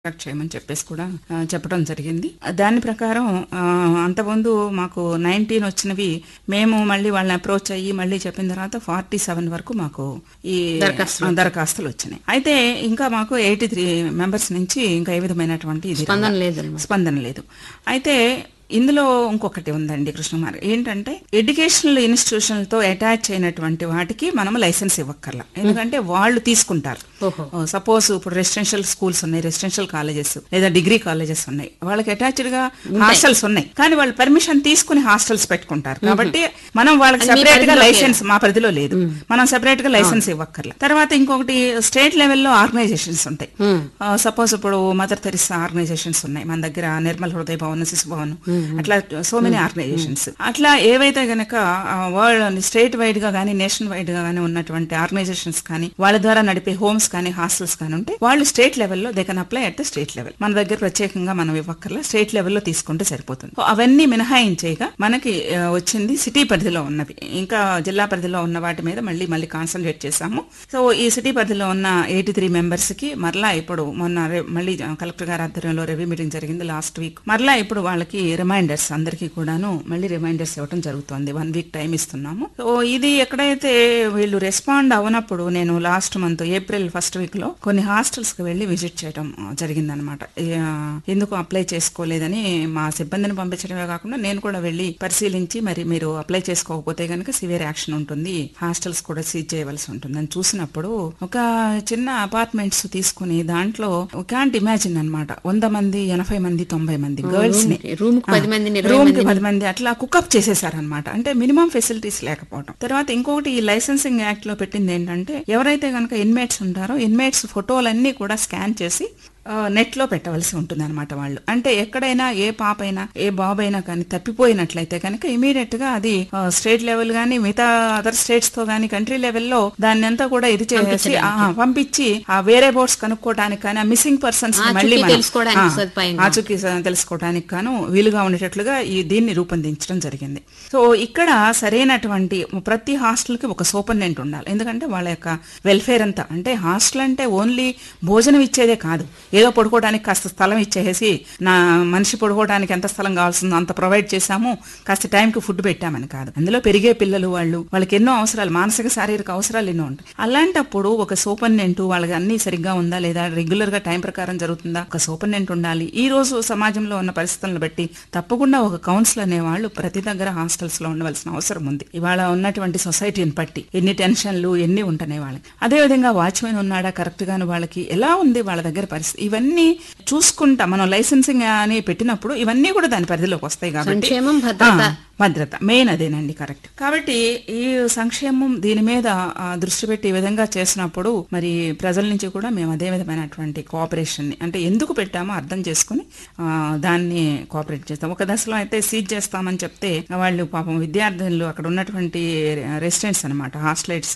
Contact చేయమని చెప్పేసి కూడా ఆ, చెప్పడం జరిగింది దాని ప్రకారం ఆ, అంతకుముందు మాకు నైన్టీన్ వచ్చినవి మేము మళ్ళీ వాళ్ళని అప్రోచ్ అయ్యి మళ్ళీ చెప్పిన తర్వాత ఫార్టీ సెవెన్ వరకు మాకు ఈ దరఖాస్తులు ఆ, దరఖాస్తులు వచ్చినాయి అయితే ఇంకా మాకు ఎయిటీ త్రీ మెంబర్స్ నుంచి ఇంకా ఏ విధమైనటువంటి ఇది స్పందన రాలేదు. లేదన్నమాట స్పందన లేదు అయితే ఇందులో ఇంకొకటి ఉందండి కృష్ణకుమార్ ఏంటంటే ఎడ్యుకేషనల్ ఇన్స్టిట్యూషన్లతో అటాచ్ అయినటువంటి వాటికి మనం లైసెన్స్ ఇవ్వక్కర్లా ఎందుకంటే వాళ్ళు తీసుకుంటారు ఓహో సపోజ్ ఇప్పుడు రెసిడెన్షియల్ స్కూల్స్ ఉన్నాయి రెసిడెన్షియల్ కాలేజెస్ లేదా డిగ్రీ కాలేజెస్ ఉన్నాయి వాళ్ళకి అటాచ్డ్ గా హాస్టల్స్ ఉన్నాయి కానీ వాళ్ళు పర్మిషన్ తీసుకుని హాస్టల్స్ పెట్టుకుంటారు కాబట్టి మనం వాళ్ళకి అది మీ సెపరేట్ గా పరిధిలో లైసెన్స్ మా పరిధిలో లేదు మనం సెపరేట్ గా లైసెన్స్ ఇవ్వక్కర్లా తర్వాత ఇంకొకటి స్టేట్ లెవెల్లో ఆర్గనైజేషన్స్ ఉంటాయి సపోజ్ ఇప్పుడు మదర్ తెరిసా ఆర్గనైజేషన్స్ ఉన్నాయి మన దగ్గర నిర్మల్ హృదయ భవన్ శిశు భవన్ అట్లా సో మెనీ ఆర్గనైజేషన్స్ అట్లా ఏవైతే గనక వరల్డ్ స్టేట్ వైడ్ గా కానీ నేషన్ వైడ్ గా కానీ ఉన్నటువంటి ఆర్గనైజేషన్స్ కానీ వాళ్ళ ద్వారా నడిపే హోమ్స్ కానీ హాస్టల్స్ కానీ ఉంటే వాళ్ళు స్టేట్ లెవెల్లో they can apply at the state level మన దగ్గర ప్రత్యేకంగా మనం ఇవ్వక్కర్లా స్టేట్ లెవెల్లో తీసుకుంటే సరిపోతుంది సో అవన్నీ మినహాయించేగా మనకి ఆ, వచ్చింది సిటీ పరిధిలో ఉన్నవి ఇంకా జిల్లా పరిధిలో ఉన్న వాటి మీద మళ్ళీ మళ్ళీ కాన్సన్ట్రేట్ చేశాము సో ఈ సిటీ పరిధిలో ఉన్న ఎయిటీ త్రీ మెంబర్స్ కి మరలా ఇప్పుడు మొన్న రే- మళ్ళీ కలెక్టర్ గారి ఆధ్వర్యంలో రివ్యూ మీటింగ్ జరిగింది లాస్ట్ వీక్ మరలా ఇప్పుడు వాళ్ళకి రిమైండర్స్ అందరికీ కూడాను మళ్ళీ రిమైండర్స్ ఇవ్వడం జరుగుతుంది వన్ వీక్ టైం ఇస్తున్నాము సో ఇది ఎక్కడైతే వీళ్ళు రెస్పాండ్ అవనప్పుడు నేను last month April first week లో కొన్ని హాస్టల్స్ కి వెళ్ళి విజిట్ చేయడం జరిగింది అనమాట ఎందుకు అప్లై చేసుకోలేదని మా సిబ్బందిని పంపించడమే కాకుండా నేను కూడా వెళ్ళి పరిశీలించి మరి మీరు అప్లై చేసుకోకపోతే కనుక సివియర్ యాక్షన్ ఉంటుంది హాస్టల్స్ కూడా సీజ్ చేయవలసి ఉంటుంది అని చూసినప్పుడు ఒక చిన్న అపార్ట్మెంట్స్ తీసుకుని దాంట్లో క్యాంట్ ఇమాజిన్ అన్నమాట వంద మంది ఎనభై మంది తొంభై మంది గర్ల్స్ ని రూమ్ కు పది మంది ఇరవై రూమ్ కి మంది పది మంది అట్లా కుకప్ చేసేసారనమాట అంటే మినిమం ఫెసిలిటీస్ లేకపోవడం తర్వాత ఇంకొకటి ఈ లైసెన్సింగ్ యాక్ట్ లో పెట్టింది ఏంటంటే ఎవరైతే కనుక ఇన్మేట్స్ ఉంటారో ఇన్మేట్స్ ఫోటోలన్నీ కూడా స్కాన్ చేసి నెట్ లో పెట్టవలసి ఉంటుంది అనమాట వాళ్ళు అంటే ఎక్కడైనా ఏ పాప అయినా ఏ బాబు అయినా కానీ తప్పిపోయినట్లయితే కనుక ఇమీడియట్ గా అది స్టేట్ లెవెల్ గానీ మిగతా అదర్ స్టేట్స్ తో గానీ కంట్రీ లెవెల్లో దాన్ని అంతా కూడా ఇది చేసేసి ఆ, పంపించి ఆ వేరే బోర్డ్స్ కనుక్కోవడానికి కానీ ఆ మిస్సింగ్ పర్సన్స్ ఆచూకీ మళ్ళీ మనం- తెలుసుకోవడానికి ఆ, సదుపాయంగా. ఆచూకీ స- తెలుసుకోవడానికి గాను వీలుగా ఉండేటట్లుగా ఈ దీన్ని రూపొందించడం జరిగింది సో ఇక్కడ సరైనటువంటి ప్రతి హాస్టల్ కి ఒక సూపరింటెండెంట్ ఉండాలి ఎందుకంటే వాళ్ళ యొక్క వెల్ఫేర్ అంతా అంటే హాస్టల్ అంటే ఓన్లీ భోజనం ఇచ్చేదే కాదు ఏదో పడుకోవడానికి కాస్త స్థలం ఇచ్చేసి నా మనిషి పడుకోవడానికి ఎంత స్థలం కావాల్సిందో అంత ప్రొవైడ్ చేశాము కాస్త టైంకి ఫుడ్ పెట్టామని కాదు అందులో పెరిగే పిల్లలు వాళ్ళు వాళ్ళకి ఎన్నో అవసరాలు మానసిక శారీరక అవసరాలు ఎన్నో ఉంటాయి అలాంటప్పుడు ఒక సూపరింటెండెంట్ వాళ్ళకి అన్ని సరిగ్గా ఉందా లేదా రెగ్యులర్ గా టైం ప్రకారం జరుగుతుందా ఒక సూపరింటెండెంట్ ఉండాలి ఈ రోజు సమాజంలో ఉన్న పరిస్థితులను బట్టి తప్పకుండా ఒక కౌన్సిల్ అనే వాళ్ళు ప్రతి దగ్గర హాస్టల్స్ లో ఉండవలసిన అవసరం ఉంది ఇవాళ ఉన్నటువంటి సొసైటీని బట్టి ఎన్ని టెన్షన్లు ఎన్ని ఉంటున్నాయి వాళ్ళకి అదే విధంగా వాచ్మెన్ ఉన్నాడా కరెక్ట్ గాను వాళ్ళకి ఎలా ఉంది వాళ్ళ దగ్గర పరిస్థితి ఇవన్నీ చూసుకుంటా మనం లైసెన్సింగ్ అని పెట్టినప్పుడు ఇవన్నీ కూడా దాని పరిధిలోకి వస్తాయి కాబట్టి సంక్షేమం, భద్రత. ఆ, భద్రత మెయిన్ అదేనండి కరెక్ట్ కాబట్టి ఈ సంక్షేమం దీని మీద ఆ, దృష్టి పెట్టి ఈ విధంగా చేసినప్పుడు మరి ప్రజల నుంచి కూడా మేము అదే విధమైనటువంటి కోఆపరేషన్ ని అంటే ఎందుకు పెట్టామో అర్థం చేసుకుని ఆ, దాన్ని కోఆపరేట్ చేస్తాం ఒక దశలో అయితే సీజ్ చేస్తామని చెప్తే వాళ్ళు పాపం విద్యార్థులు అక్కడ ఉన్నటువంటి రెసిడెంట్స్ అనమాట హాస్టలైట్స్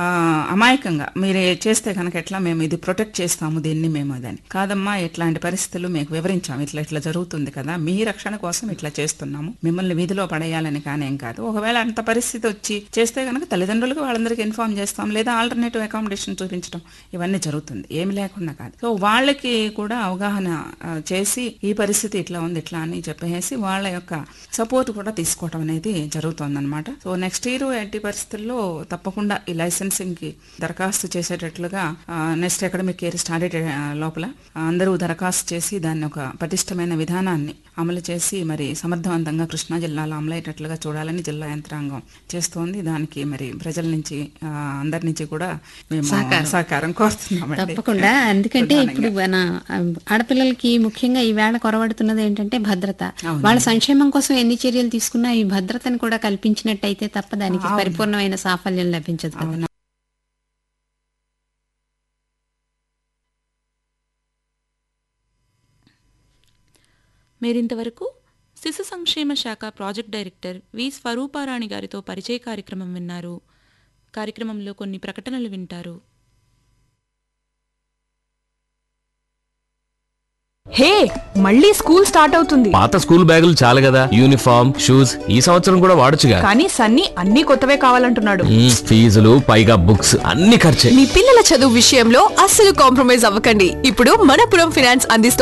అమాయకంగా మీరు చేస్తే కనుక ఎట్లా మేము ఇది ప్రొటెక్ట్ చేస్తాము దీన్ని మేము అదని కాదమ్మా ఇట్లాంటి పరిస్థితులు మీకు వివరించాము ఇట్లా ఇట్లా జరుగుతుంది కదా మీ రక్షణ కోసం ఇట్లా చేస్తున్నాము మిమ్మల్ని వీధిలో పడేయాలని కానీ ఏం కాదు ఒకవేళ అంత పరిస్థితి వచ్చి చేస్తే కనుక తల్లిదండ్రులకు వాళ్ళందరికీ ఇన్ఫార్మ్ చేస్తాం లేదా ఆల్టర్నేటివ్ అకామిడేషన్ చూపించడం ఇవన్నీ జరుగుతుంది ఏమి లేకుండా కాదు సో వాళ్ళకి కూడా అవగాహన ఆ, చేసి ఈ పరిస్థితి ఇట్లా ఉంది ఇట్లా అని చెప్పేసి వాళ్ళ యొక్క సపోర్ట్ కూడా తీసుకోవడం అనేది జరుగుతుంది అనమాట సో నెక్స్ట్ ఇయర్ ఎట్టి పరిస్థితుల్లో తప్పకుండా ఈ లైసెన్సింగ్ కి దరఖాస్తు చేసేటట్లుగా నెక్స్ట్ అకాడమిక్ ఇయర్ స్టార్ట్ లోపల ఆ, అందరూ దరఖాస్తు చేసి దాన్ని ఒక పటిష్టమైన విధానాన్ని అమలు చేసి మరి సమర్థవంతంగా కృష్ణా జిల్లాలో అమలయ్యేటట్లుగా చూడాలని జిల్లా యంత్రాంగం చేస్తోంది దానికి మరి ప్రజల నుంచి ఆ, అందరి నుంచి కూడా మేము సహకారం. సహకారం కోరుతున్నామండి తప్పకుండా ఎందుకంటే ఇప్పుడు మన ఆ, ఆడపిల్లలకి ముఖ్యంగా ఈ వేళ కొరవడుతున్నది ఏంటంటే భద్రత అవును. వాళ్ళ సంక్షేమం కోసం ఎన్ని చర్యలు తీసుకున్నా ఈ భద్రతను కూడా కల్పించినట్టయితే తప్ప దానికి పరిపూర్ణమైన సాఫల్యం లభించదు కదా. అవును మీరింతవరకు శిశు సంక్షేమ శాఖ ప్రాజెక్ట్ డైరెక్టర్ వి స్వరూపారాణి గారితో పరిచయ కార్యక్రమం విన్నారు కార్యక్రమంలో కొన్ని ప్రకటనలు వింటారు హే మళ్ళీ స్కూల్ స్టార్ట్ అవుతుంది పాత స్కూల్ బ్యాగులు చాలు కదా యూనిఫామ్ షూస్ ఈ సంవత్సరం కూడా వాడొచ్చుగా కానీ సన్నీ అన్ని కొత్తవే కావాలంటున్నాడు మ్మ్, ఫీజులు పైగా బుక్స్ అన్ని ఖర్చే మీ పిల్లల చదువు విషయంలో అస్సలు కాంప్రమైజ్ అవ్వకండి ఇప్పుడు మనపురం ఫినాన్స్ అందిస్తోంది